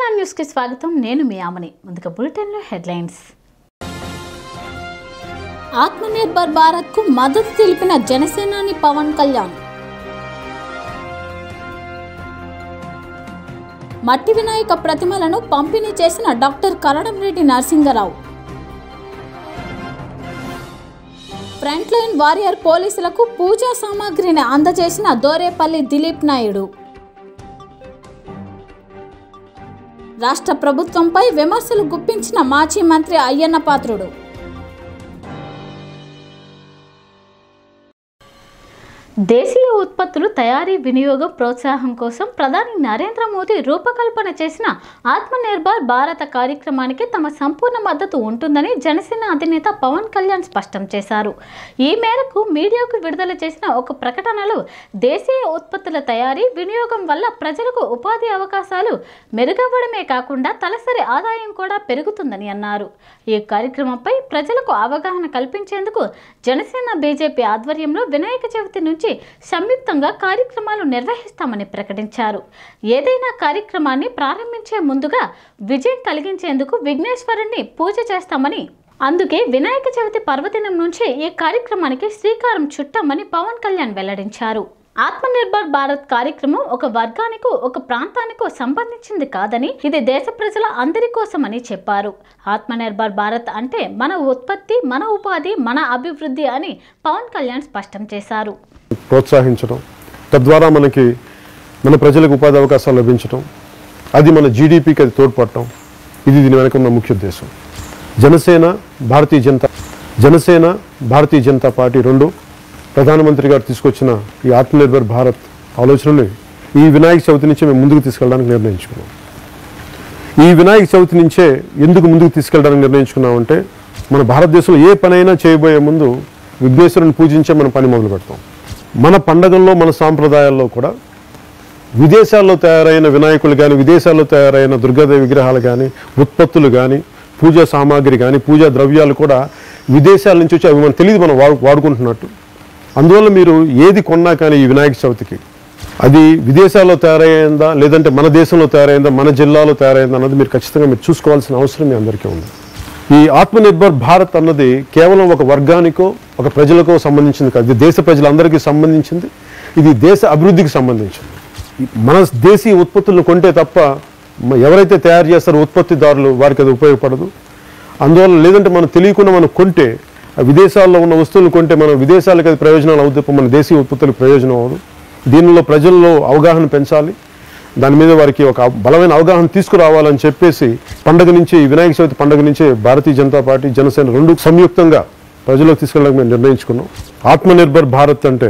KNR news కి స్వాగతం నేను మీ ఆమని ముందుగా బులెటిన్లో హెడ్లైన్స్ ఆత్మనిర్భర్ భారత్ కు మద్దతు తెలిపిన జనసేనాని పవన్ కళ్యాణ్ మట్టి వినాయక ప్రతిమలను పంపిణీ చేసిన doctor Karanam Reddy Narasingarao front line warrior పోలీసులకు పూజా సామాగ్రిని అందజేసిన దోరేపల్లి దిలీప్ నాయుడు రాష్ట్ర ప్రభుత్వంపై విమర్శలు గుప్పించిన మాజీ మంత్రి అయ్యన్న పాత్రుడు దేశీయ ఉత్పత్తులు తయారీ వినియోగం ప్రోత్సాహం కోసం ప్రధాని నరేంద్ర మోదీ రూపకల్పన చేసిన ఆత్మనిర్భర్ భారత కార్యక్రమానికి తమ సంపూర్ణ మద్దతు ఉంటుందని జనసేన అధినేత పవన్ కళ్యాణ్ స్పష్టం చేశారు ఈ మేరకు మీడియాకు విడుదల చేసిన ఒక ప్రకటనలో దేశీయ ఉత్పత్తుల తయారీ వినియోగం వల్ల ప్రజలకు ఉపాధి అవకాశాలు మెరుగవ్వడమే కాకుండా తలసరి ఆదాయం కూడా పెరుగుతుందని అన్నారు ఈ కార్యక్రమంపై ప్రజలకు అవగాహన కల్పించేందుకు జనసేన బీజేపీ ఆధ్వర్యంలో వినాయక చవితి నుంచి సంయుక్తంగా కార్యక్రమాలు నిర్వహిస్తామని ప్రకటించారు ఏదైనా కార్యక్రమాన్ని ప్రారంభించే ముందుగా విజయం కలిగించేందుకు విఘ్నేశ్వరుణ్ణి పూజ చేస్తామని అందుకే వినాయక చవితి పర్వదినం నుంచే ఈ కార్యక్రమానికి శ్రీకారం చుట్టామని పవన్ కళ్యాణ్ వెల్లడించారు ఆత్మనిర్భర్ భారత్ కార్యక్రమం ఒక వర్గానికో ఒక ప్రాంతానికో సంబంధించింది కాదని ఇది దేశ ప్రజల అందరి కోసమని చెప్పారు ఆత్మనిర్భర్ భారత్ అంటే మన ఉత్పత్తి మన ఉపాధి మన అభివృద్ధి అని పవన్ కళ్యాణ్ స్పష్టం చేశారు ప్రోత్సహించడం తద్వారా మనకి మన ప్రజలకు ఉపాధి అవకాశాలు లభించడం అది మన జీడిపికి అది తోడ్పడటం ఇది దీని వెనక ఉన్న ముఖ్య ఉద్దేశం జనసేన భారతీయ జనతా జనసేన భారతీయ జనతా పార్టీ రెండు ప్రధానమంత్రి గారు తీసుకొచ్చిన ఈ ఆత్మనిర్భర్ భారత్ ఆలోచనని ఈ వినాయక చవితి నుంచి మేము ముందుకు తీసుకెళ్ళడానికి నిర్ణయించుకున్నాం ఈ వినాయక చవితి నుంచే ఎందుకు ముందుకు తీసుకెళ్ళడానికి నిర్ణయించుకున్నామంటే మన భారతదేశంలో ఏ పనైనా చేయబోయే ముందు విఘ్నేశ్వరుని పూజించే మనం పని మొదలు పెడతాం మన పండగల్లో మన సాంప్రదాయాల్లో కూడా విదేశాల్లో తయారైన వినాయకులు కానీ విదేశాల్లో తయారైన దుర్గాదేవి విగ్రహాలు కానీ ఉత్పత్తులు కానీ పూజా సామాగ్రి కానీ పూజా ద్రవ్యాలు కూడా విదేశాల నుంచి వచ్చి అవి మనకు తెలియదు మనం వాడు వాడుకుంటున్నట్టు అందువల్ల మీరు ఏది కొన్నా కానీ ఈ వినాయక చవితికి అది విదేశాల్లో తయారైందా లేదంటే మన దేశంలో తయారైందా మన జిల్లాలో తయారైందా అన్నది మీరు ఖచ్చితంగా మీరు చూసుకోవాల్సిన అవసరం మీ అందరికీ ఉంది ఈ ఆత్మనిర్భర్ భారత్ అన్నది కేవలం ఒక వర్గానికో ఒక ప్రజలకో సంబంధించింది కాదు ఇది దేశ ప్రజలందరికీ సంబంధించింది ఇది దేశ అభివృద్ధికి సంబంధించింది ఈ మన దేశీయ ఉత్పత్తులను కొంటే తప్ప మ- ఎవరైతే తయారు చేస్తారో ఉత్పత్తిదారులు వారికి అది ఉపయోగపడదు అందువల్ల లేదంటే మనం తెలియకుండా మనం కొంటే ఆ విదేశాల్లో ఉన్న వస్తువులు కొంటే మనం విదేశాలకు అది ప్రయోజనాలు అవుతుంది తప్ప మన దేశీయ ఉత్పత్తులకు ప్రయోజనం అవ్వదు దీనిలో ప్రజల్లో అవగాహన పెంచాలి దాని మీద వారికి ఒక బలమైన అవగాహన తీసుకురావాలని చెప్పేసి పండగ నుంచి ఈ వినాయక చవితి పండగ నుంచే భారతీయ జనతా పార్టీ జనసేన రెండు సంయుక్తంగా ప్రజలకు తీసుకెళ్ళడానికి మేము నిర్ణయించుకున్నాం ఆత్మనిర్భర్ భారత్ అంటే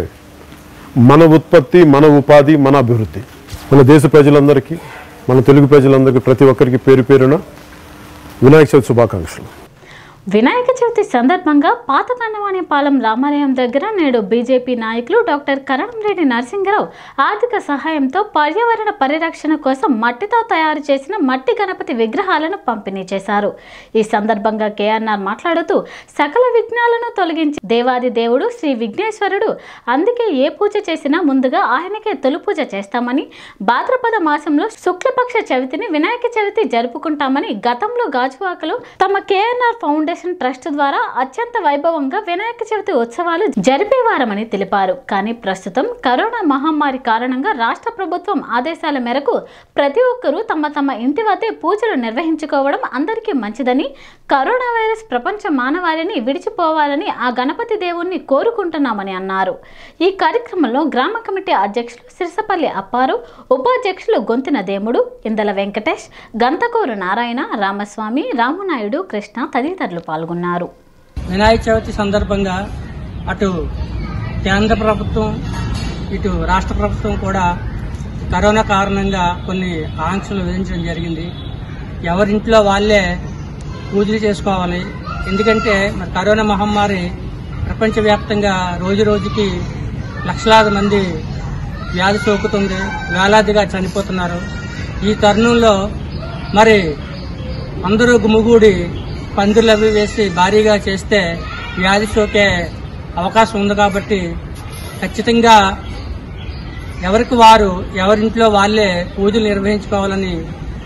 మన ఉత్పత్తి మన ఉపాధి మన అభివృద్ధి మన దేశ ప్రజలందరికీ మన తెలుగు ప్రజలందరికీ ప్రతి ఒక్కరికి పేరు పేరున వినాయక చవితి శుభాకాంక్షలు వినాయక చవితి సందర్భంగా పాత కన్నవాణిపాలెం రామాలయం దగ్గర నేడు బీజేపీ నాయకులు డాక్టర్ కరణంరెడ్డి నరసింహరావు ఆర్థిక సహాయంతో పర్యావరణ పరిరక్షణ కోసం మట్టితో తయారు చేసిన మట్టి గణపతి విగ్రహాలను పంపిణీ చేశారు ఈ సందర్భంగా కేఆర్ఆర్ మాట్లాడుతూ సకల విఘ్నాలను తొలగించి దేవాది దేవుడు శ్రీ విఘ్నేశ్వరుడు అందుకే ఏ పూజ చేసినా ముందుగా ఆయనకే తొలి పూజ చేస్తామని భాద్రపద మాసంలో శుక్లపక్ష చవితిని వినాయక చవితి జరుపుకుంటామని గతంలో గాజువాకలో తమ కేఎన్ఆర్ ఫౌండేషన్ ట్రస్ట్ ద్వారా అత్యంత వైభవంగా వినాయక చవితి ఉత్సవాలు జరిపేవారమని తెలిపారు కానీ ప్రస్తుతం కరోనా మహమ్మారి కారణంగా రాష్ట్ర ప్రభుత్వం ఆదేశాల మేరకు ప్రతి ఒక్కరూ తమ తమ ఇంటి వద్దే పూజలు నిర్వహించుకోవడం అందరికీ మంచిదని కరోనా వైరస్ ప్రపంచ మానవాళిని విడిచిపోవాలని ఆ గణపతి దేవుణ్ణి కోరుకుంటున్నామని అన్నారు ఈ కార్యక్రమంలో గ్రామ కమిటీ అధ్యక్షులు సిరిసపల్లి అప్పారు ఉపాధ్యక్షులు గొంతిన దేముడు ఇందల వెంకటేష్ గంతకూరు నారాయణ రామస్వామి రామనాయుడు కృష్ణ తదితరులు పాల్గొన్నారు వినాయక చవితి సందర్భంగా అటు కేంద్ర ప్రభుత్వం ఇటు రాష్ట్ర ప్రభుత్వం కూడా కరోనా కారణంగా కొన్ని ఆంక్షలు విధించడం జరిగింది ఎవరింట్లో వాళ్ళే పూజలు చేసుకోవాలి ఎందుకంటే మరి కరోనా మహమ్మారి ప్రపంచవ్యాప్తంగా రోజు రోజుకి లక్షలాది మంది వ్యాధి సోకుతుంది వేలాదిగా చనిపోతున్నారు ఈ తరుణంలో మరి అందరూ గుమిగూడి పందిర్లు అవి వేసి భారీగా చేస్తే వ్యాధి సోకే అవకాశం ఉంది కాబట్టి ఖచ్చితంగా ఎవరికి వారు ఎవరింట్లో వాళ్ళే పూజలు నిర్వహించుకోవాలని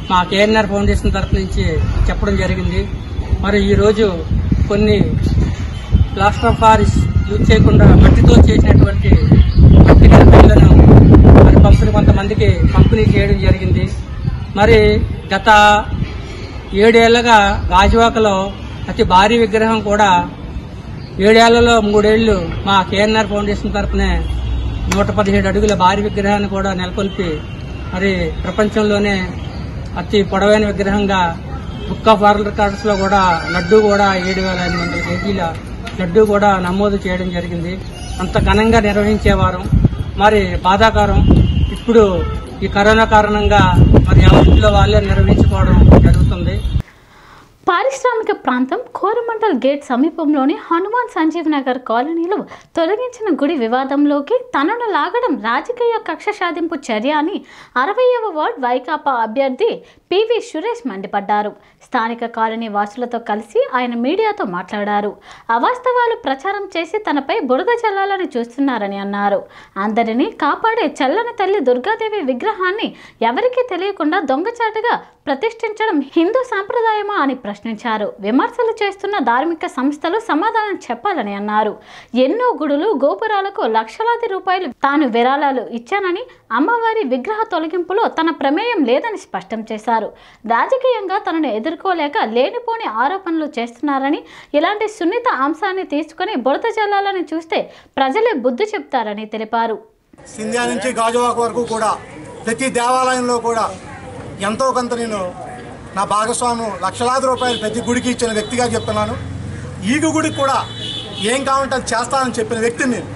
మా కేఎన్ఆర్ ఫౌండేషన్ తరఫు నుంచి చెప్పడం జరిగింది మరి ఈరోజు కొన్ని ప్లాస్టర్ ఆఫ్ పారిస్ యూజ్ చేయకుండా మట్టితో చేసినటువంటి మట్టి గణపతులను మరి పంపిణీ కొంతమందికి పంపిణీ చేయడం జరిగింది మరి గత ఏడేళ్లుగా గాజువాకలో అతి భారీ విగ్రహం కూడా ఏడేళ్లలో మూడేళ్లు మా కేఎన్ఆర్ ఫౌండేషన్ తరఫునే నూట పదిహేడు అడుగుల భారీ విగ్రహాన్ని కూడా నెలకొల్పి మరి ప్రపంచంలోనే అతి పొడవైన విగ్రహంగా బుక్ ఆఫ్ వరల్డ్ రికార్డ్స్ లో కూడా లడ్డు కూడా ఏడు వేల ఐదు వందల కేజీల లడ్డు కూడా నమోదు చేయడం జరిగింది అంత ఘనంగా నిర్వహించేవారం మరి బాధాకరం ఇప్పుడు ఈ కరోనా కారణంగా మరి ఎవరింట్లో వాళ్ళే నిర్వహించుకోవడం జరుగుతుంది పారిశ్రామిక ప్రాంతం కోరమండల్ గేట్ సమీపంలోని హనుమాన్ సంజీవ్ నగర్ కాలనీలో తొలగించిన గుడి వివాదంలోకి తనను లాగడం రాజకీయ కక్ష సాధింపు చర్య అని అరవయవ వార్డ్ వైకాపా అభ్యర్థి పివి సురేష్ మండిపడ్డారు స్థానిక కాలనీ వాసులతో కలిసి ఆయన మీడియాతో మాట్లాడారు అవాస్తవాలు ప్రచారం చేసి తనపై బురద చల్లాలని చూస్తున్నారని అన్నారు అందరినీ కాపాడే చల్లని తల్లి దుర్గాదేవి విగ్రహాన్ని ఎవరికీ తెలియకుండా దొంగచాటుగా ప్రతిష్ఠించడం హిందూ సాంప్రదాయమా అని ప్రశ్నించారు విమర్శలు చేస్తున్న ధార్మిక సంస్థలు సమాధానం చెప్పాలని అన్నారు ఎన్నో గుడులు గోపురాలకు లక్షలాది రూపాయలు తాను విరాళాలు ఇచ్చానని అమ్మవారి విగ్రహ తొలగింపులో తన ప్రమేయం లేదని స్పష్టం చేశారు రాజకీయంగా తనను ఎదుర్కోలేక లేనిపోని ఆరోపణలు చేస్తున్నారని ఇలాంటి సున్నిత అంశాన్ని తీసుకుని బురద చల్లాలని చూస్తే ప్రజలే బుద్ధి చెప్తారని తెలిపారు సింధ్యా నుంచి గాజువాక వరకు కూడా ప్రతి దేవాలయంలో కూడా ఎంతో కొంత నేను నా భాగస్వామ్యం లక్షలాది రూపాయలు ప్రతి గుడికి ఇచ్చిన వ్యక్తిగా చెప్తున్నాను ఈగు గుడికి కూడా ఏం కావాలంటే అది చేస్తానని చెప్పిన వ్యక్తిని నేను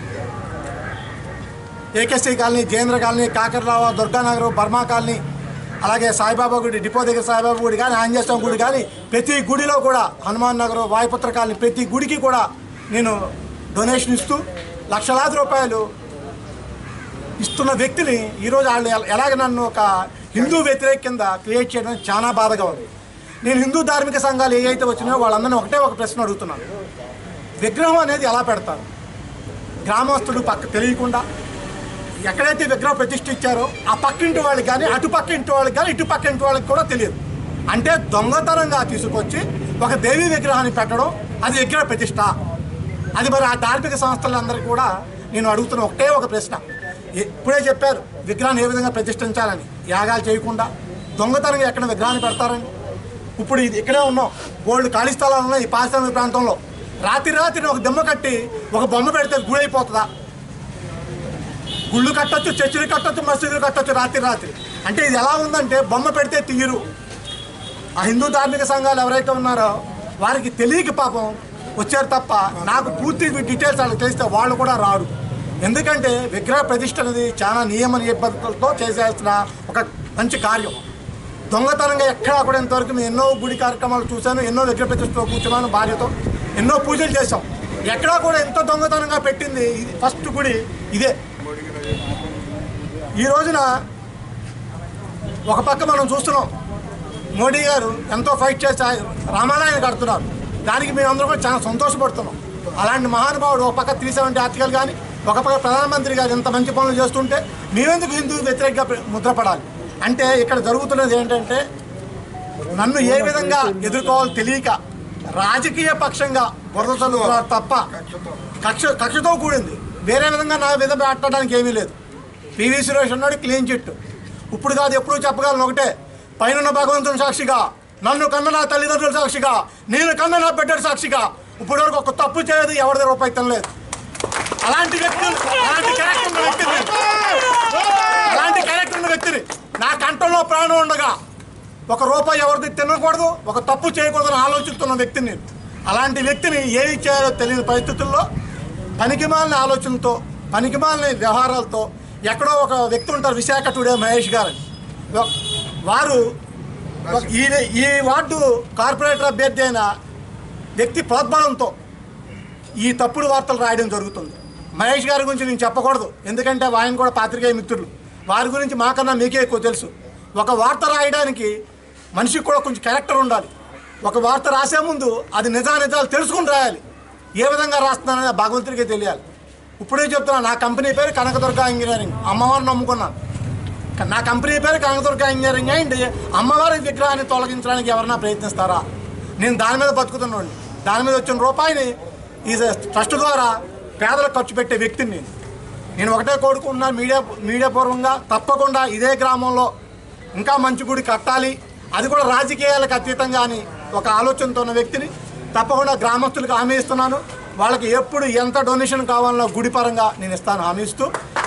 ఏకేసీ కాలనీ జయేంద్ర కాలనీ కాకర్రావ దుర్గానగర్ బర్మా కాలనీ అలాగే సాయిబాబా గుడి డిపో దగ్గర సాయిబాబా గుడి కానీ ఆంజనేయ స్వామి గుడి కానీ ప్రతి గుడిలో కూడా హనుమాన్ నగర్ వాయుపుత్ర కాలనీ ప్రతి గుడికి కూడా నేను డొనేషన్ ఇస్తూ లక్షలాది రూపాయలు ఇస్తున్న వ్యక్తిని ఈరోజు వాళ్ళు ఎల- ఎలాగ నన్ను ఒక హిందూ వ్యతిరేక కింద క్రియేట్ చేయడం చాలా బాధగా ఉంది నేను హిందూ ధార్మిక సంఘాలు ఏవైతే వచ్చినాయో వాళ్ళందరినీ ఒకటే ఒక ప్రశ్న అడుగుతున్నాను విగ్రహం అనేది ఎలా పెడతారు గ్రామస్తుడు పక్క తెలియకుండా ఎక్కడైతే విగ్రహం ప్రతిష్ఠించారో ఆ పక్కింటి వాళ్ళకి కానీ అటు పక్కింటి వాళ్ళకి కానీ ఇటు పక్కింటి వాళ్ళకి కూడా తెలియదు అంటే దొంగతనంగా తీసుకొచ్చి ఒక దేవీ విగ్రహాన్ని పెట్టడం అది విగ్రహ ప్రతిష్ట అది మరి ఆ ధార్మిక సంస్థలందరికీ కూడా నేను అడుగుతున్న ఒకటే ఒక ప్రశ్న ఇప్పుడే చెప్పారు విగ్రహాన్ని ఏ విధంగా ప్రతిష్ఠించాలని యాగాలు చేయకుండా దొంగతనంగా ఎక్కడ విగ్రహాన్ని పెడతారని ఇప్పుడు ఇది ఇక్కడే ఉన్నాం గోల్డ్ ఖాళీ స్థలాలు ఉన్నాయి ఈ పారిశ్రామిక ప్రాంతంలో రాత్రి రాత్రి ఒక దెమ్మ కట్టి ఒక బొమ్మ పెడితే గుడి అయిపోతుందా గుళ్ళు కట్టొచ్చు చర్చిలు కట్టొచ్చు మసీదులు కట్టొచ్చు రాత్రి రాత్రి అంటే ఇది ఎలా ఉందంటే బొమ్మ పెడితే తీయరు ఆ హిందూ ధార్మిక సంఘాలు ఎవరైతే ఉన్నారో వారికి తెలియక పాపం వచ్చారు తప్ప నాకు పూర్తి డీటెయిల్స్ వాళ్ళకి తెలిస్తే వాళ్ళు కూడా రారు ఎందుకంటే విగ్రహ ప్రతిష్ఠ అనేది చాలా నియమ నిబంధనలతో చేసేస్తున్న ఒక మంచి కార్యం దొంగతనంగా ఎక్కడా కూడా ఇంతవరకు మేము ఎన్నో గుడి కార్యక్రమాలు చూశాను ఎన్నో విగ్రహ ప్రతిష్టలో కూర్చున్నాను భార్యతో ఎన్నో పూజలు చేశాం ఎక్కడా కూడా ఎంత దొంగతనంగా పెట్టింది ఇది ఫస్ట్ గుడి ఇదే ఈ రోజున ఒక పక్క మనం చూస్తున్నాం మోడీ గారు ఎంతో ఫైట్ చేసి ఆయన రామాలయాన్ని కడుతున్నారు దానికి మేము అందరం కూడా చాలా సంతోషపడుతున్నాం అలాంటి మహానుభావుడు ఒక పక్క త్రీ సెవెంటీ ఆర్టికల్ కానీ ఒక పక్క ప్రధానమంత్రి గారు ఎంత మంచి పనులు చేస్తుంటే మేమెందుకు హిందూ వ్యతిరేకంగా ప్ర- ముద్రపడాలి అంటే ఇక్కడ జరుగుతున్నది ఏంటంటే నన్ను ఏ విధంగా ఎదుర్కోవాలో తెలియక రాజకీయ పక్షంగా బురద చల్లుతున్నారు తప్ప కక్ష కక్షతో కూడింది వేరే విధంగా నా విధ పెట్టడానికి ఏమీ లేదు పివి సురేష్ అన్నాడు క్లీన్ చిట్ ఇప్పుడు కాదు ఎప్పుడు చెప్పగలను ఒకటే పైన భగవంతుని సాక్షిగా నన్ను కన్న నా తల్లిదండ్రుల సాక్షిగా నేను కన్న నా బిడ్డల సాక్షిగా ఇప్పటి వరకు ఒక తప్పు చేయదు ఎవరిది రూపాయి తినలేదు అలాంటి వ్యక్తులు అలాంటి క్యారెక్టర్ ఉన్న వ్యక్తిని అలాంటి క్యారెక్టర్ ఉన్న వ్యక్తిని నా కంఠంలో ప్రాణం ఉండగా ఒక రూపాయి ఎవరిది తినకూడదు ఒక తప్పు చేయకూడదని ఆలోచిస్తున్న వ్యక్తిని నేను అలాంటి వ్యక్తిని ఏది చేయాలో తెలియని పరిస్థితుల్లో పనికిమాలిన ఆలోచనతో పనికిమాలిన వ్యవహారాలతో ఎక్కడో ఒక వ్యక్తి ఉంటారు విశాఖ టుడే మహేష్ గారు అని. వా- వారు ఒక- ఈ ఈ వార్డు కార్పొరేటర్ అభ్యర్థి అయిన వ్యక్తి ప్రోద్బలంతో ఈ తప్పుడు వార్తలు రాయడం జరుగుతుంది మహేష్ గారి గురించి నేను చెప్పకూడదు ఎందుకంటే ఆయన కూడా పాత్రికేయ మిత్రులు వారి గురించి మాకన్నా మీకే ఎక్కువ తెలుసు ఒక వార్త రాయడానికి మనిషికి కూడా కొంచెం క్యారెక్టర్ ఉండాలి ఒక వార్త రాసే ముందు అది నిజా నిజాలు తెలుసుకుని రాయాలి ఏ విధంగా రాస్తున్నానని ఆ భగవంతుడికే తెలియాలి ఇప్పుడే చెప్తున్నా నా కంపెనీ పేరు కనకదుర్గ ఇంజనీరింగ్ అమ్మవారిని నమ్ముకున్నాను నా కంపెనీ పేరు కనకదుర్గ ఇంజనీరింగ్ అండ్ అమ్మవారి విగ్రహాన్ని తొలగించడానికి ఎవరైనా ప్రయత్నిస్తారా నేను దాని మీద బతుకుతున్నాను దాని మీద వచ్చిన రూపాయిని ఈ ట్రస్ట్ ద్వారా పేదలకు ఖర్చు పెట్టే వ్యక్తిని నేను నేను ఒకటే కోరుకుంటున్నా మీడియా మీడియా పూర్వంగా తప్పకుండా ఇదే గ్రామంలో ఇంకా మంచి గుడి కట్టాలి అది కూడా రాజకీయాలకు అతీతంగా అని ఒక ఆలోచనతో ఉన్న వ్యక్తిని తప్పకుండా గ్రామస్తులకు హామీ ఇస్తున్నాను వాళ్ళకి ఎప్పుడు ఎంత డొనేషన్ కావాలో గుడి పరంగా నేను ఇస్తాను హామీ ఇస్తూ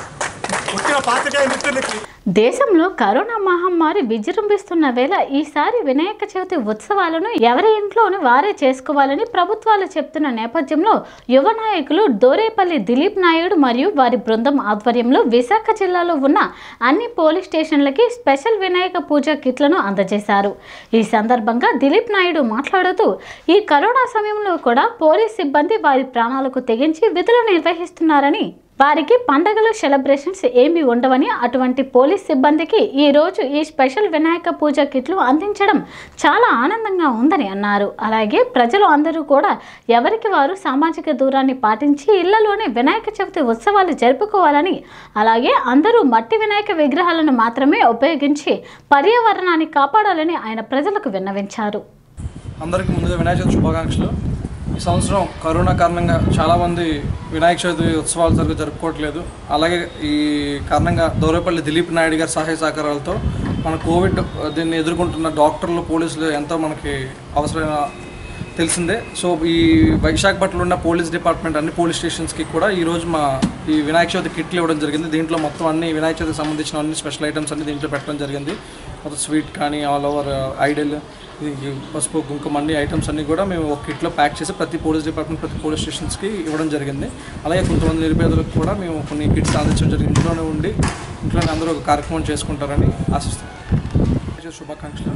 వచ్చిన పాత్రికేయ మిత్రులకి దేశంలో కరోనా మహమ్మారి విజృంభిస్తున్న వేళ ఈసారి వినాయక చవితి ఉత్సవాలను ఎవరి ఇంట్లోని వారే చేసుకోవాలని ప్రభుత్వాలు చెప్తున్న నేపథ్యంలో యువ నాయకులు దోరేపల్లి దిలీప్ నాయుడు మరియు వారి బృందం ఆధ్వర్యంలో విశాఖ జిల్లాలో ఉన్న అన్ని పోలీస్ స్టేషన్లకి స్పెషల్ వినాయక పూజ కిట్లను అందజేశారు ఈ సందర్భంగా దిలీప్ నాయుడు మాట్లాడుతూ ఈ కరోనా సమయంలో కూడా పోలీస్ సిబ్బంది వారి ప్రాణాలకు తెగించి విధులు నిర్వహిస్తున్నారని వారికి పండగలు సెలబ్రేషన్స్ ఏమీ ఉండవని అటువంటి పోలీస్ సిబ్బందికి ఈ రోజు ఈ స్పెషల్ వినాయక పూజ కిట్లు అందించడం చాలా ఆనందంగా ఉందని అన్నారు అలాగే ప్రజలు అందరూ కూడా ఎవరికి వారు సామాజిక దూరాన్ని పాటించి ఇళ్లలోనే వినాయక చవితి ఉత్సవాలు జరుపుకోవాలని అలాగే అందరూ మట్టి వినాయక విగ్రహాలను మాత్రమే ఉపయోగించి పర్యావరణాన్ని కాపాడాలని ఆయన ప్రజలకు విన్నవించారు అందరికీ ముందుగా వినాయక చవితి శుభాకాంక్షలు ఈ సంవత్సరం కరోనా కారణంగా చాలామంది వినాయక చవితి ఉత్సవాలు సరిగ్గా జరుపుకోవట్లేదు అలాగే ఈ కారణంగా దౌరేపల్లి దిలీప్ నాయుడు గారి సహాయ సహకారాలతో మన కోవిడ్ దీన్ని ఎదుర్కొంటున్న డాక్టర్లు పోలీసులు ఎంతో మనకి అవసరమైన తెలిసిందే సో ఈ విశాఖపట్నంలో ఉన్న పోలీస్ డిపార్ట్మెంట్ అన్ని పోలీస్ స్టేషన్స్కి కూడా ఈరోజు మా ఈ వినాయక చవితి కిట్లు ఇవ్వడం జరిగింది దీంట్లో మొత్తం అన్ని వినాయక చవితికి సంబంధించిన అన్ని స్పెషల్ ఐటమ్స్ అన్ని దీంట్లో పెట్టడం జరిగింది మొత్తం స్వీట్ కానీ ఆల్ ఓవర్ ఐడల్ ఇది పసుపు కుంకుమ అన్ని ఐటమ్స్ అన్ని కూడా మేము ఒక కిట్లో ప్యాక్ చేసి ప్రతి పోలీస్ డిపార్ట్మెంట్ ప్రతి పోలీస్ స్టేషన్స్కి ఇవ్వడం జరిగింది అలాగే కొంతమంది నిరుపేదలకు కూడా మేము కొన్ని కిట్స్ అందించడం జరిగింది ఇంట్లోనే ఉండి ఇంట్లోనే అందరూ ఒక కార్యక్రమం చేసుకుంటారని ఆశిస్తున్నాం శుభాకాంక్షలు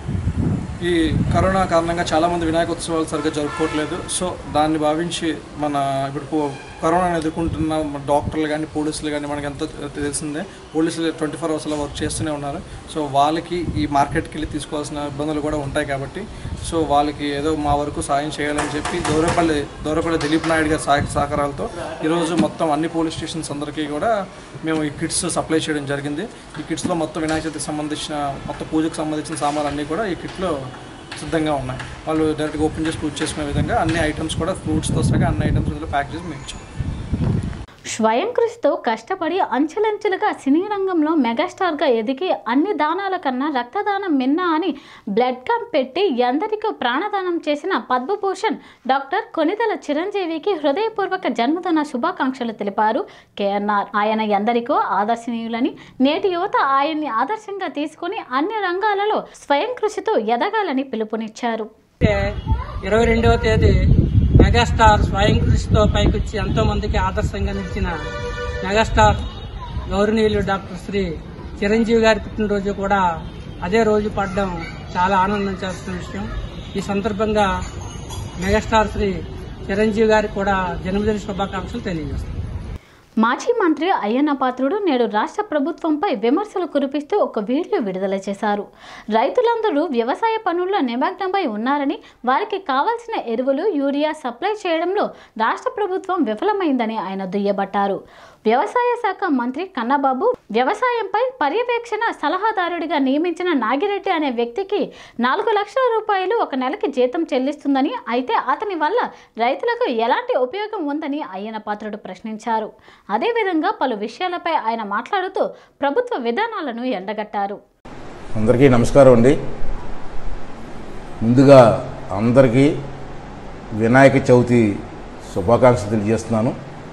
ఈ కరోనా కారణంగా చాలామంది వినాయక ఉత్సవాలు సరిగ్గా జరుపుకోవట్లేదు సో దాన్ని భావించి మన ఇప్పుడు పో- కరోనాను ఎదుర్కొంటున్న మన డాక్టర్లు కానీ పోలీసులు కానీ మనకి ఎంతో తెలిసిందే పోలీసులు ట్వంటీ ఫోర్ అవర్స్లో వర్క్ చేస్తూనే ఉన్నారు సో వాళ్ళకి ఈ మార్కెట్కి వెళ్ళి తీసుకోవాల్సిన ఇబ్బందులు కూడా ఉంటాయి కాబట్టి సో వాళ్ళకి ఏదో మా వరకు సాయం చేయాలని చెప్పి దౌరపల్లి దౌరపల్లి దిలీప్ నాయుడు గారి సహాయ సహకారాలతో ఈరోజు మొత్తం అన్ని పోలీస్ స్టేషన్స్ అందరికీ కూడా మేము ఈ కిట్స్ సప్లై చేయడం జరిగింది ఈ కిట్స్లో మొత్తం వినాయక చవితికి సంబంధించిన మొత్తం పూజకు సంబంధించిన సామాన్లు అన్నీ కూడా ఈ కిట్లో సిద్ధంగా ఉన్నాయి వాళ్ళు డైరెక్ట్గా ఓపెన్ చేసి పూజ చేసుకునే విధంగా అన్ని ఐటమ్స్ కూడా ఫ్రూట్స్తో సహా అన్ని ఐటమ్స్ ఇందులో ప్యాక్ చేసి మేము ఇచ్చాం స్వయం కృషితో కష్టపడి అంచెలంచెలుగా సినీ రంగంలో మెగాస్టార్గా ఎదిగి అన్ని దానాల కన్నా రక్తదానం మిన్న అని బ్లడ్ క్యాంప్ పెట్టి ఎందరికో ప్రాణదానం చేసిన పద్మభూషణ్ డాక్టర్ కొనిదల చిరంజీవికి హృదయపూర్వక జన్మదిన శుభాకాంక్షలు తెలిపారు కేఎన్ఆర్ ఆయన ఎందరికో ఆదర్శనీయులని నేటి యువత ఆయన్ని ఆదర్శంగా తీసుకుని అన్ని రంగాలలో స్వయం కృషితో ఎదగాలని పిలుపునిచ్చారు అంటే ఇరవై రెండవ తేదీ మెగాస్టార్ స్వయం కృషితో పైకొచ్చి ఎంతో మందికి ఆదర్శంగా నిలిచిన మెగాస్టార్ గౌరవనీయులు డాక్టర్ శ్రీ చిరంజీవి గారి పుట్టినరోజు కూడా అదే రోజు పడడం చాలా ఆనందం చేస్తున్న విషయం ఈ సందర్భంగా మెగాస్టార్ శ్రీ చిరంజీవి గారికి కూడా జన్మదిన శుభాకాంక్షలు తెలియజేస్తాం మాజీ మంత్రి అయ్యన్న పాత్రుడు నేడు రాష్ట్ర ప్రభుత్వంపై విమర్శలు కురిపిస్తూ ఒక వీడియో విడుదల చేశారు రైతులందరూ వ్యవసాయ పనుల్లో నిమగ్నమై ఉన్నారని వారికి కావాల్సిన ఎరువులు యూరియా సప్లై చేయడంలో రాష్ట్ర ప్రభుత్వం విఫలమైందని ఆయన దుయ్యబట్టారు వ్యవసాయ శాఖ మంత్రి కన్నబాబు వ్యవసాయంపై పర్యవేక్షణ సలహాదారుడిగా నియమించిన నాగిరెడ్డి అనే వ్యక్తికి నాలుగు లక్షల రూపాయలు ఒక నెలకి జీతం చెల్లిస్తుందని అయితే అతని వల్ల రైతులకు ఎలాంటి ఉపయోగం ఉందని అయ్యన పాత్రుడు ప్రశ్నించారు అదేవిధంగా పలు విషయాలపై ఆయన మాట్లాడుతూ ప్రభుత్వ విధానాలను ఎండగట్టారు అందరికీ నమస్కారం అండి ముందుగా అందరికీ వినాయక చవితి శుభాకాంక్షలు తెలియజేస్తున్నాను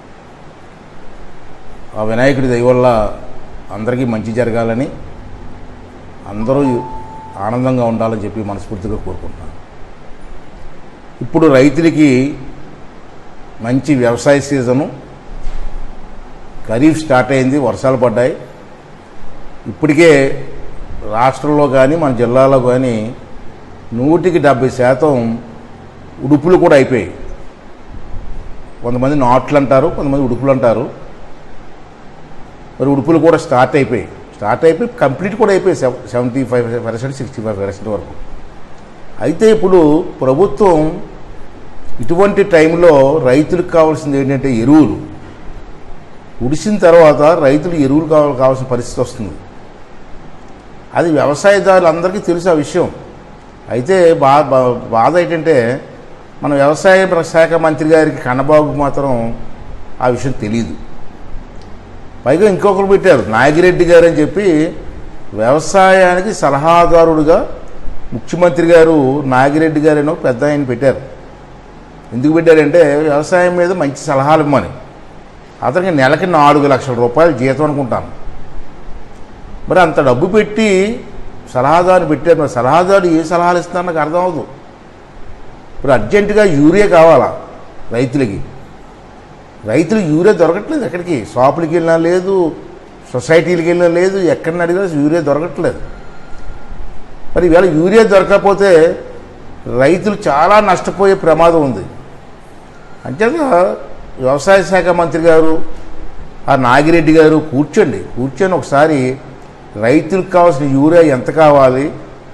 ఆ వినాయకుడి దయ వల్ల అందరికీ మంచి జరగాలని అందరూ ఆనందంగా ఉండాలని చెప్పి మనస్ఫూర్తిగా కోరుకుంటున్నాను ఇప్పుడు రైతులకి మంచి వ్యవసాయ సీజను ఖరీఫ్ స్టార్ట్ అయింది వర్షాలు పడ్డాయి ఇప్పటికే రాష్ట్రంలో కానీ మన జిల్లాలో కానీ నూటికి డెబ్బై శాతం ఉడుపులు కూడా అయిపోయాయి కొంతమంది నాట్లు అంటారు కొంతమంది ఉడుపులు అంటారు మరి ఉడుపులు కూడా స్టార్ట్ అయిపోయాయి స్టార్ట్ అయిపోయి కంప్లీట్ కూడా అయిపోయాయి seventy five percent sixty five percent వరకు అయితే ఇప్పుడు ప్రభుత్వం ఇటువంటి టైంలో రైతులకు కావాల్సింది ఏంటంటే ఎరువులు ఉడిసిన తర్వాత రైతులు ఎరువులు కావాలి కావాల్సిన పరిస్థితి వస్తుంది అది వ్యవసాయదారులందరికీ తెలుసు ఆ విషయం అయితే బా బా- బాధ ఏంటంటే మన వ్యవసాయ శాఖ మంత్రి గారికి కన్నబాబుకి మాత్రం ఆ విషయం తెలియదు పైగా ఇంకొకరు పెట్టారు నాగిరెడ్డి గారు అని చెప్పి వ్యవసాయానికి సలహాదారుడుగా ముఖ్యమంత్రి గారు నాగిరెడ్డి గారేనో పెద్ద ఆయన పెట్టారు ఎందుకు పెట్టారంటే వ్యవసాయం మీద మంచి సలహాలు ఇమ్మని అతనికి నెలకి నాలుగు లక్షల రూపాయలు జీతం అనుకుంటాను మరి అంత డబ్బు పెట్టి సలహాదారు పెట్టారు మరి సలహాదారు ఏ సలహాలు ఇస్తున్నారు నాకు అర్థం అవ్వదు ఇప్పుడు అర్జెంటుగా యూరియా కావాలా రైతులకి రైతులు యూరియా దొరకట్లేదు ఎక్కడికి షాపులకి వెళ్ళినా లేదు సొసైటీలకి వెళ్ళినా లేదు ఎక్కడ అడిగినా యూరియా దొరకట్లేదు మరి ఈవేళ యూరియా దొరకకపోతే రైతులు చాలా నష్టపోయే ప్రమాదం ఉంది అంతేత వ్యవసాయ శాఖ మంత్రి గారు ఆ నాగిరెడ్డి గారు కూర్చోండి కూర్చొని ఒకసారి రైతులకు కావాల్సిన యూరియా ఎంత కావాలి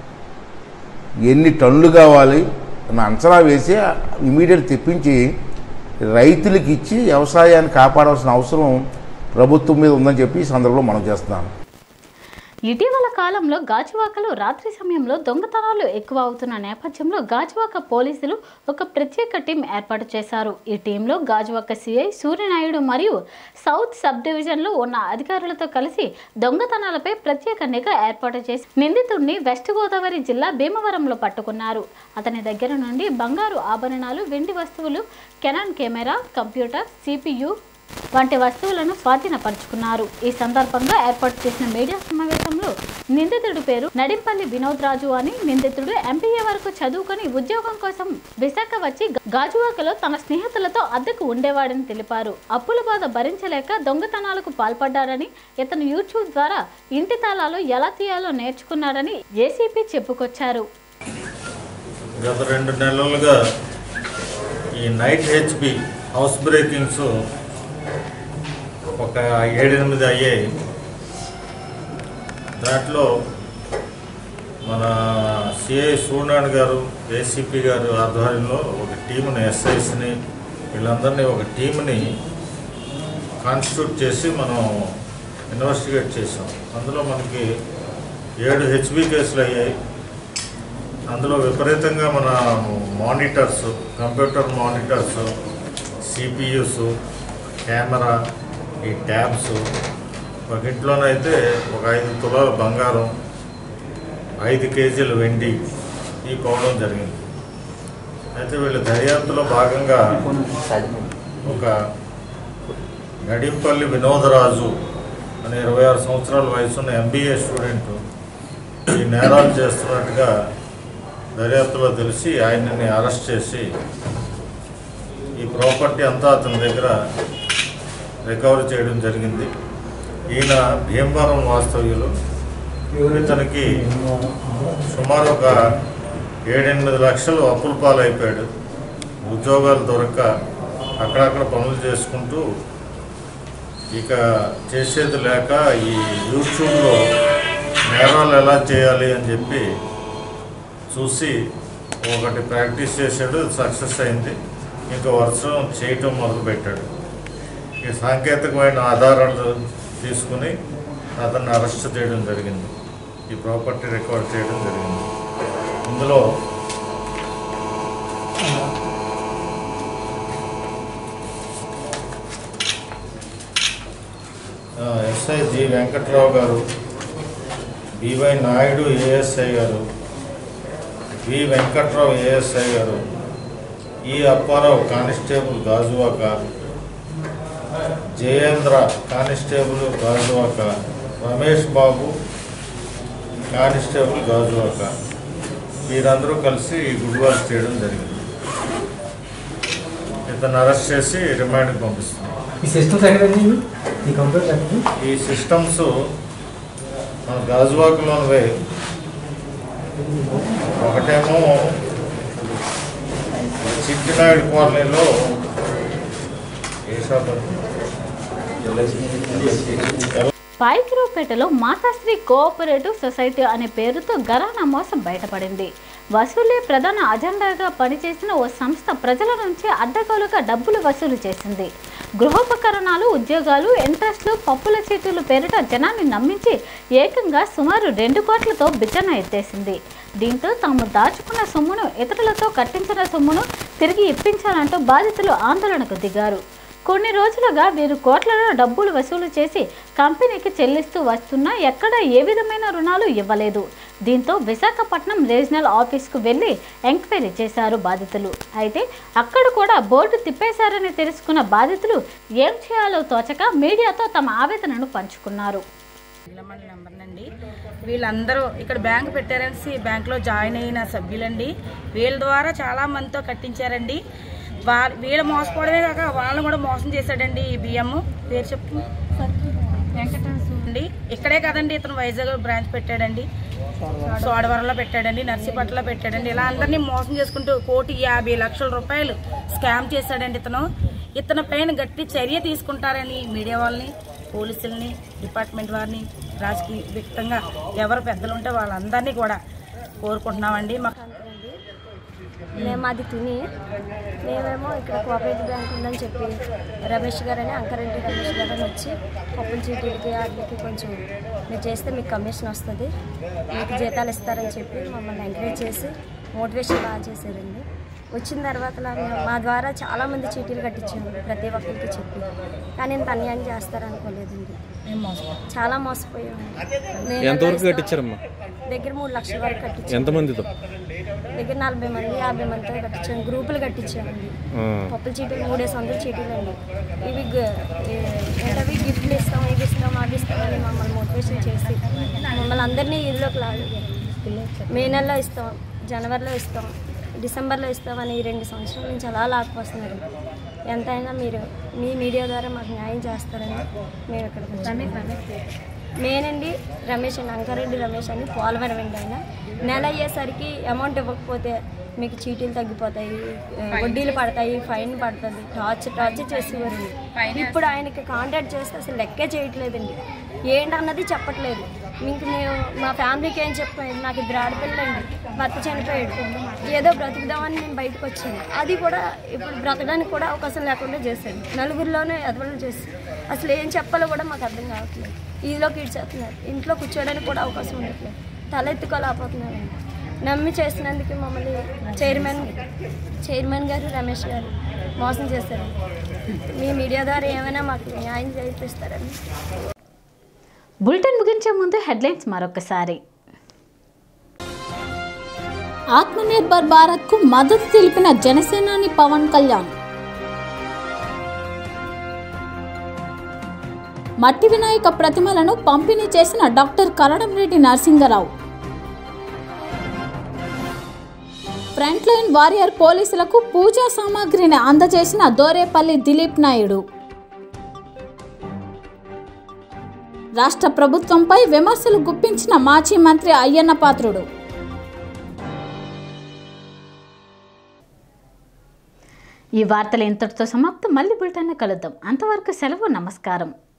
ఎన్ని టన్నులు కావాలి అని అంచనా వేసి ఇమీడియట్ తెప్పించి రైతులకు ఇచ్చి వ్యవసాయాన్ని కాపాడాల్సిన అవసరం ప్రభుత్వం మీద ఉందని చెప్పి ఈ సందర్భంలో మనం చేస్తున్నాను ఇటీవల కాలంలో గాజువాకలో రాత్రి సమయంలో దొంగతనాలు ఎక్కువ అవుతున్న నేపథ్యంలో గాజువాక పోలీసులు ఒక ప్రత్యేక టీం ఏర్పాటు చేశారు ఈ టీంలో గాజువాక సిఐ సూర్యనాయుడు మరియు సౌత్ సబ్ డివిజన్లో ఉన్న అధికారులతో కలిసి దొంగతనాలపై ప్రత్యేక నిఘా ఏర్పాటు చేసి నిందితుడిని వెస్ట్ గోదావరి జిల్లా భీమవరంలో పట్టుకున్నారు అతని దగ్గర నుండి బంగారు ఆభరణాలు వెండి వస్తువులు కెనాన్ కెమెరా కంప్యూటర్ సిపియు వంటి వస్తువులను స్వాధీనపరుచుకున్నారు ఈ సందర్భంగా ఏర్పాటు చేసిన మీడియా సమావేశంలో నిందితుడి పేరు నడింపల్లి వినోద్ రాజు అని నిందితుడు ఎంపీఏ వరకు చదువుకొని ఉద్యోగం కోసం విశాఖ వచ్చి గాజువాకలో తన స్నేహితులతో అద్దెకు ఉండేవాడని తెలిపారు అప్పుల బాధ భరించలేక దొంగతనాలకు పాల్పడ్డాడని ఇతను యూట్యూబ్ ద్వారా ఇంటి తాళాలు ఎలా తీయాలో నేర్చుకున్నాడని ఏసీపీ చెప్పుకొచ్చారు గత రెండు నెలలుగా ఈ నైట్ హెచ్పి హౌస్ బ్రేకింగ్స్ ఒక ఏడెనిమిది అయ్యాయి దాంట్లో మన సిఐ సూర్యనారాయణ గారు ఏసీపీ గారు ఆధ్వర్యంలో ఒక టీంని ఎస్ఐస్ని వీళ్ళందరినీ ఒక టీంని కాన్స్టిట్యూట్ చేసి మనం ఇన్వెస్టిగేట్ చేసాం అందులో మనకి ఏడు హెచ్బి కేసులు అయ్యాయి అందులో విపరీతంగా మన monitors computer monitors CPUs camera ఈ ట్యాబ్స్ ఒక ఇంట్లోనైతే ఒక ఐదు తులాల బంగారం ఐదు కేజీల వెండి ఈ పోవడం జరిగింది అయితే వీళ్ళ దర్యాప్తులో భాగంగా ఒక నడింపల్లి వినోదరాజు అనే ఇరవై ఆరు సంవత్సరాల వయసున్న ఎంబీఏ స్టూడెంట్ ఈ నేరాలు చేస్తున్నట్టుగా దర్యాప్తులో తెలిసి ఆయనని అరెస్ట్ చేసి ఈ ప్రాపర్టీ అంతా అతని దగ్గర రికవర్ చేయడం జరిగింది ఈయన భీమవరం వాస్తవ్యులు ఇతనికి సుమారు ఒక ఏడెనిమిది లక్షలు అప్పుల పాలైపోయాడు ఉద్యోగాలు దొరక్క అక్కడక్కడ పనులు చేసుకుంటూ ఇక చేసేది లేక ఈ యూట్యూబ్లో నేరాలు ఎలా చేయాలి అని చెప్పి చూసి ఒకటి ప్రాక్టీస్ చేశాడు సక్సెస్ అయింది ఇంకా వర్షం చేయటం మొదలుపెట్టాడు ఈ సాంకేతికమైన ఆధారాలు తీసుకుని అతన్ని అరెస్ట్ చేయడం జరిగింది ఈ ప్రాపర్టీ రికవర్ చేయడం జరిగింది ఇందులో ఆ, ఎస్ఐ జి వెంకట్రావు గారు బివై నాయుడు ఏఎస్ఐ గారు వి వెంకట్రావు ఏఎస్ఐ గారు ఈ Apparao constable Gajuwaka Jayendra constable Gajuwaka Ramesh Babu constable Gajuwaka వీరందరూ కలిసి ఈ గుడివాల్ చేయడం జరిగింది ఇతను అరెస్ట్ చేసి రిమాండ్కి పంపిస్తున్నాం ఈ సిస్టమ్స్ ఎక్కడ ఉన్నాయి ఈ కంప్యూటర్ ఎక్కడ ఈ సిస్టమ్స్ మన గాజువాకలోనివే ఒకటేమో చిట్టినాయుడు కాలనీలో ఏ షాప్ అది? పాయికిరావుపేటలో మాతాశ్రీ కోఆపరేటివ్ సొసైటీ అనే పేరుతో గరానా మోసం బయటపడింది వసూలే ప్రధాన అజెండాగా పనిచేసిన ఓ సంస్థ ప్రజల నుంచి అడ్డగోలుగా డబ్బులు వసూలు చేసింది గృహోపకరణాలు ఉద్యోగాలు ఇంట్రెస్ట్లు పప్పుల చీటీలు పేరిట జనాన్ని నమ్మించి ఏకంగా సుమారు రెండు కోట్లతో బిచ్చన ఎత్తేసింది దీంతో తాము దాచుకున్న సొమ్మును ఇతరులతో కట్టించిన సొమ్మును తిరిగి ఇప్పించాలంటూ బాధితులు ఆందోళనకు దిగారు కొన్ని రోజులుగా వీరు కోట్లలో డబ్బులు వసూలు చేసి కంపెనీకి చెల్లిస్తూ వస్తున్నా ఎక్కడ ఏ విధమైన రుణాలు ఇవ్వలేదు దీంతో విశాఖపట్నం రీజనల్ ఆఫీస్కు వెళ్లి ఎంక్వైరీ చేశారు బాధితులు అయితే అక్కడ కూడా బోర్డు తిప్పేశారని తెలుసుకున్న బాధితులు ఏం చేయాలో తోచక మీడియాతో తమ ఆవేదనను పంచుకున్నారు మండలి నెంబర్ అండి వీళ్ళందరూ ఇక్కడ బ్యాంక్ పెట్టారనేసి బ్యాంక్లో జాయిన్ అయిన సభ్యులండి వీళ్ళ ద్వారా చాలా మందితో కట్టించారండి వాళ్ళ వీళ్ళు మోసపోవడమే కాక వాళ్ళని కూడా మోసం చేశాడండి ఈ బియ్యం పేరు చెప్పు అండి ఇక్కడే కదండి ఇతను వైజాగ్ బ్రాంచ్ పెట్టాడండి సోడవరంలో పెట్టాడండి నర్సీపట్నంలో పెట్టాడండి ఇలా అందరినీ మోసం చేసుకుంటూ కోటి యాభై లక్షల రూపాయలు స్కామ్ చేశాడండి ఇతను ఇతని పైన గట్టి చర్య తీసుకుంటారని మీడియా వాళ్ళని పోలీసుల్ని డిపార్ట్మెంట్ వారిని రాజకీయ వ్యక్తంగా ఎవరు పెద్దలు ఉంటే వాళ్ళందరినీ కూడా కోరుకుంటున్నామండి మాకు మేము అది తిని మేమేమో ఇక్కడ కోఆపరేటివ్ బ్యాంక్ ఉందని చెప్పి రమేష్ గారు అని అంకరెడ్డి రమేష్ గారు అని వచ్చి పప్పుల చీటీలకి వాటికి కొంచెం మీరు చేస్తే మీకు కమిషన్ వస్తుంది మీకు జీతాలు ఇస్తారని చెప్పి మమ్మల్ని ఎంకరేజ్ చేసి మోటివేషన్ బాగా చేశారండి వచ్చిన తర్వాత నా- మా ద్వారా చాలామంది చీటీలు కట్టించాము ప్రతి ఒక్కరికి చెప్పి కానీ ఇంత అన్యాయం చేస్తారనుకోలేదండి చాలా మోసపోయాము నేను ఎంతవరకు ఇస్తాం. కట్టించారమ్మా దగ్గర మూడు లక్షల వరకు కట్టించాము ఎంతమందితో దగ్గర నలభై మంది యాభై మందితో కట్టించాము గ్రూపులు కట్టించామండి ఆ. పప్పుల చీటీలు మూడేసి వందల చీటీలు అండి ఇవి గ- ఏ- ఏంటవి గిఫ్ట్లు ఇస్తాం ఇవి ఇస్తాం అవి ఇస్తామని మమ్మల్ని మోటివేషన్ చేసి మమ్మల్ని అందరినీ ఇల్లులోకి లాగారు మే నెలలో ఇస్తాం జనవరిలో ఇస్తాం డిసెంబర్లో ఇస్తామని ఈ రెండు సంవత్సరాల నుంచి అలా లాక్కొస్తున్నారు ఎంతైనా మీరు మీ మీడియా ద్వారా మాకు న్యాయం చేస్తారని మేము ఇక్కడికి వచ్చాము. మేనండి రమేష్ అండి అంకారెడ్డి రమేష్ అని పోలవరం అండి ఆయన నెల అయ్యేసరికి అమౌంట్ ఇవ్వకపోతే మీకు చీటీలు తగ్గిపోతాయి ఆ, వడ్డీలు పడతాయి ఫైన్ పడుతుంది టార్చ్ టార్చ్ చేసేవారండి ఇప్పుడు ఆయనకి కాంటాక్ట్ చేస్తే అసలు లెక్కే చేయట్లేదండి ఏంటన్నది చెప్పట్లేదు మీకు మేము మా ఫ్యామిలీకి ఏం చెప్పాను నాకు ఇద్దరు ఆడపిల్లండి భర్త చనిపోయాడు ఏదో బ్రతుకుదామని నేను బయటకు వచ్చాను అది కూడా ఇప్పుడు బ్రతకడానికి కూడా అవకాశం లేకుండా చేశాడు నలుగురిలోనే ఎదవలు చేసి అసలు ఏం చెప్పాలో కూడా మాకు అర్థం కావట్లేదు ఈలోకి ఇడ్చేస్తున్నారు ఇంట్లో కూర్చోడానికి కూడా అవకాశం ఉండట్లేదు తలెత్తుకోలేకపోతున్నారండి నమ్మి చేసినందుకు మమ్మల్ని చైర్మన్ చైర్మన్ గారు రమేష్ గారు మోసం చేశారు మీ మీడియా ద్వారా ఏమైనా మాకు న్యాయం చేయిస్తారని బులెటిన్ ముగించే ముందు హెడ్లైన్స్ మరొకసారి ఆత్మనిర్భర్ భారత్ కు మద్దతు తెలిపిన జనసేనాని పవన్ కళ్యాణ్ మట్టి వినాయక ప్రతిమలను పంపిణీ చేసిన doctor Karanam Reddy Narasingarao front line warrior పోలీసులకు పూజా సామాగ్రిని అందజేసిన దోరేపల్లి దిలీప్ నాయుడు రాష్ట్ర ప్రభుత్వంపై విమర్శలు గుప్పించిన మాజీ మంత్రి అయ్యన్న పాత్రుడు ఈ వార్తలు ఇంతటితో సమాప్తం మళ్ళీ బులెటిన్ కలుద్దాం అంతవరకు సెలవు నమస్కారం